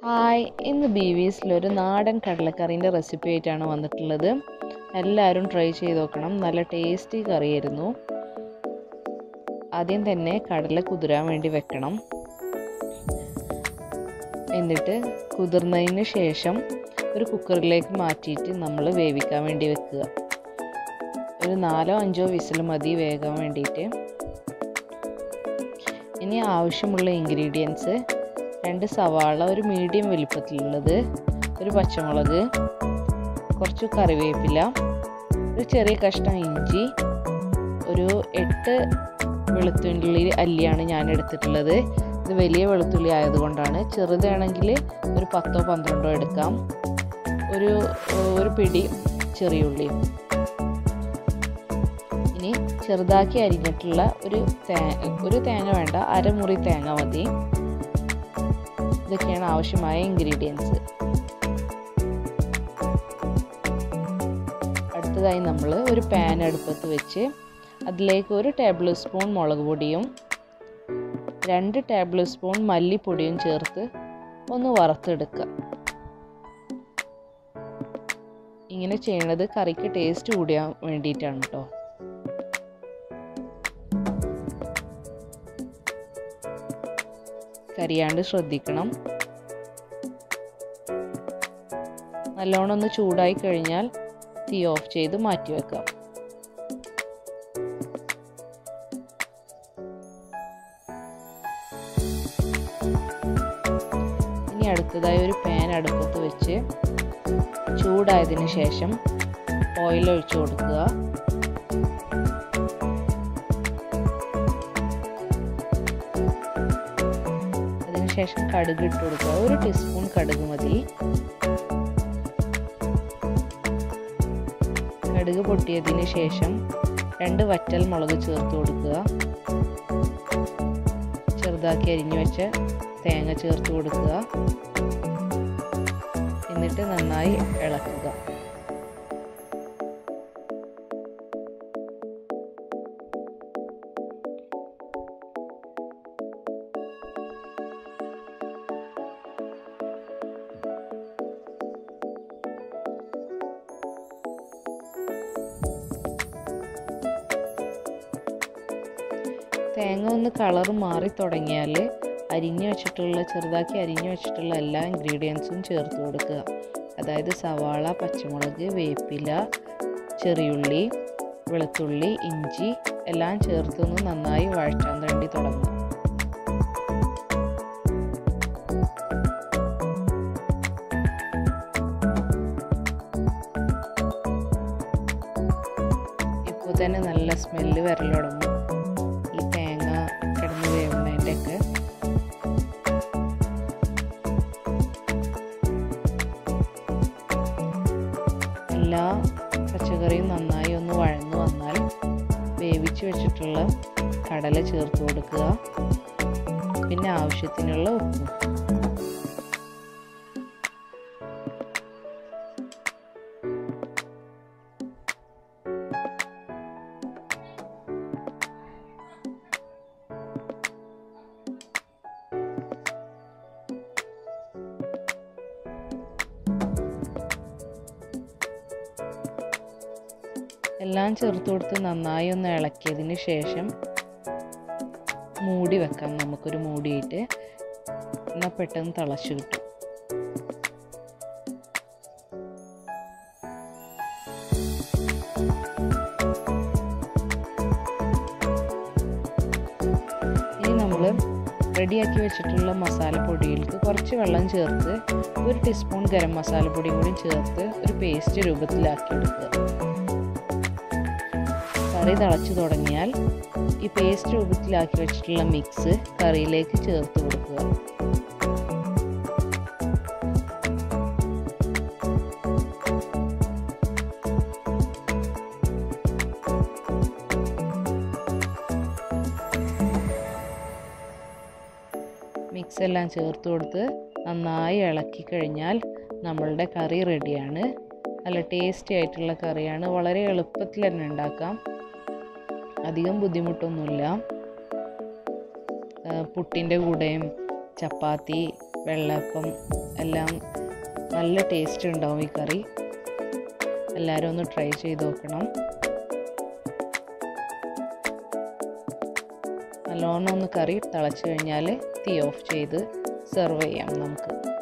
hi ഇന്ന് B വിസിലൊരു നാടൻ കടലക്കറീൻ്റെ recipe ആയിട്ടാണ് വന്നിട്ടുള്ളത് എല്ലാവരും ട്രൈ ചെയ്ത് നോക്കണം നല്ല ടേസ്റ്റി കറിയായിരുന്നു ആദ്യം തന്നെ കടല കുതിരാൻ വേണ്ടി വെക്കണം എന്നിട്ട് കുതിർന്നതിന് ശേഷം ഒരു കുക്കറിലേക്ക് മാറ്റിയിട്ട് നമ്മൾ വേവിക്കാൻ വേണ്ടി വെക്കുക ഒരു നാലോ അഞ്ചോ വിസിൽ മതി വേകാൻ വേണ്ടിയിട്ട് ഇനി ആവശ്യമുള്ള ഇൻഗ്രീഡിയൻസ് രണ്ട് സവാള ഒരു മീഡിയം വലിപ്പത്തിലുള്ളത് ഒരു പച്ചമുളക് കുറച്ച് കറിവേപ്പില ഒരു ചെറിയ കഷ്ണം ഇഞ്ചി ഒരു എട്ട് വെളുത്തുള്ളി അല്ലിയാണ് ഞാൻ എടുത്തിട്ടുള്ളത് ഇത് വലിയ വെളുത്തുള്ളി ആയതുകൊണ്ടാണ് ചെറുതാണെങ്കിൽ ഒരു പത്തോ പന്ത്രണ്ടോ എടുക്കാം ഒരു ഒരു പിടി ചെറിയുള്ളി ഇനി ചെറുതാക്കി അരിഞ്ഞിട്ടുള്ള ഒരു തേ ഒരു തേങ്ങ വേണ്ട അരമുറി തേങ്ങ മതി ഇതൊക്കെയാണ് ആവശ്യമായ ഇൻഗ്രീഡിയൻസ് അടുത്തതായി നമ്മൾ ഒരു പാൻ അടുപ്പത്ത് വെച്ച് അതിലേക്ക് ഒരു ടേബിൾ സ്പൂൺ മുളക് പൊടിയും രണ്ട് ടേബിൾ സ്പൂൺ മല്ലിപ്പൊടിയും ചേർത്ത് ഒന്ന് വറുത്തെടുക്കുക ഇങ്ങനെ ചെയ്യണത് കറിക്ക് ടേസ്റ്റ് കൂടിയാൻ വേണ്ടിയിട്ടാണ് കേട്ടോ കരിയാണ്ട് ശ്രദ്ധിക്കണം നല്ലോണം ഒന്ന് ചൂടായി കഴിഞ്ഞാൽ തീ ഓഫ് ചെയ്ത് മാറ്റി വെക്കാം ഇനി അടുത്തതായി ഒരു പാൻ അടുപ്പത്ത് വെച്ച് ചൂടായതിനു ശേഷം ഓയിൽ ഒഴിച്ചു കൊടുക്കുക അതിനുശേഷം കടുക് ഇട്ട് കൊടുക്കുക ഒരു ടീസ്പൂൺ കടുക് മതി കടുക് പൊട്ടിയതിന് ശേഷം രണ്ട് വറ്റൽ മുളക് ചേർത്ത് കൊടുക്കുക ചെറുതാക്കി അരിഞ്ഞു വെച്ച തേങ്ങ ചേർത്ത് കൊടുക്കുക എന്നിട്ട് നന്നായി ഇളക്കുക തേങ്ങ ഒന്ന് കളർ മാറി തുടങ്ങിയാൽ അരിഞ്ഞു വെച്ചിട്ടുള്ള ചെറുതാക്കി അരിഞ്ഞു വെച്ചിട്ടുള്ള എല്ലാ ഇൻഗ്രീഡിയൻസും ചേർത്ത് കൊടുക്കുക അതായത് സവാള പച്ചമുളക് വേപ്പില ചെറിയുള്ളി വെളുത്തുള്ളി ഇഞ്ചി എല്ലാം ചേർത്തൊന്ന് നന്നായി വഴറ്റാൻ വേണ്ടി തുടങ്ങും ഇപ്പോൾ തന്നെ നല്ല സ്മെല്ല് വരൽ തുടങ്ങും ഈ തേങ്ങ കിടന്ന് വേവുന്നതിൻ്റെ ഒക്കെ എല്ലാ പച്ചക്കറിയും നന്നായി ഒന്ന് വഴന്നു വന്നാൽ വേവിച്ച് വെച്ചിട്ടുള്ള കടല ചേർത്ത് കൊടുക്കുക പിന്നെ ആവശ്യത്തിനുള്ള ഉപ്പ് എല്ലാം ചേർത്ത് കൊടുത്ത് നന്നായി ഒന്ന് ഇളക്കിയതിന് ശേഷം മൂടി വെക്കാം നമുക്കൊരു മൂടിയിട്ട് എന്നാൽ പെട്ടെന്ന് തിളച്ചു കിട്ടും ഇനി നമ്മൾ റെഡിയാക്കി വെച്ചിട്ടുള്ള മസാലപ്പൊടിയിലേക്ക് കുറച്ച് വെള്ളം ചേർത്ത് ഒരു ടീസ്പൂൺ ഗരം മസാലപ്പൊടിയും കൂടി ചേർത്ത് ഒരു പേസ്റ്റ് രൂപത്തിലാക്കി എടുക്കുക കറി തിളച്ചു തുടങ്ങിയാൽ ഈ പേസ്റ്റ് രൂപത്തിലാക്കി വെച്ചിട്ടുള്ള മിക്സ് കറിയിലേക്ക് ചേർത്ത് കൊടുക്കുക മിക്സ് എല്ലാം ചേർത്ത് കൊടുത്ത് നന്നായി ഇളക്കി കഴിഞ്ഞാൽ നമ്മളുടെ കറി റെഡിയാണ് നല്ല ടേസ്റ്റി ആയിട്ടുള്ള കറിയാണ് വളരെ എളുപ്പത്തിൽ തന്നെ ഉണ്ടാക്കാം അധികം ബുദ്ധിമുട്ടൊന്നുമില്ല പുട്ടിൻ്റെ കൂടെയും ചപ്പാത്തി വെള്ളപ്പം എല്ലാം നല്ല ടേസ്റ്റ് ഉണ്ടാവും ഈ കറി എല്ലാവരും ഒന്ന് ട്രൈ ചെയ്ത് നോക്കണം നല്ലോണം ഒന്ന് കറി തിളച്ച് കഴിഞ്ഞാൽ തീ ഓഫ് ചെയ്ത് സെർവ് ചെയ്യാം നമുക്ക്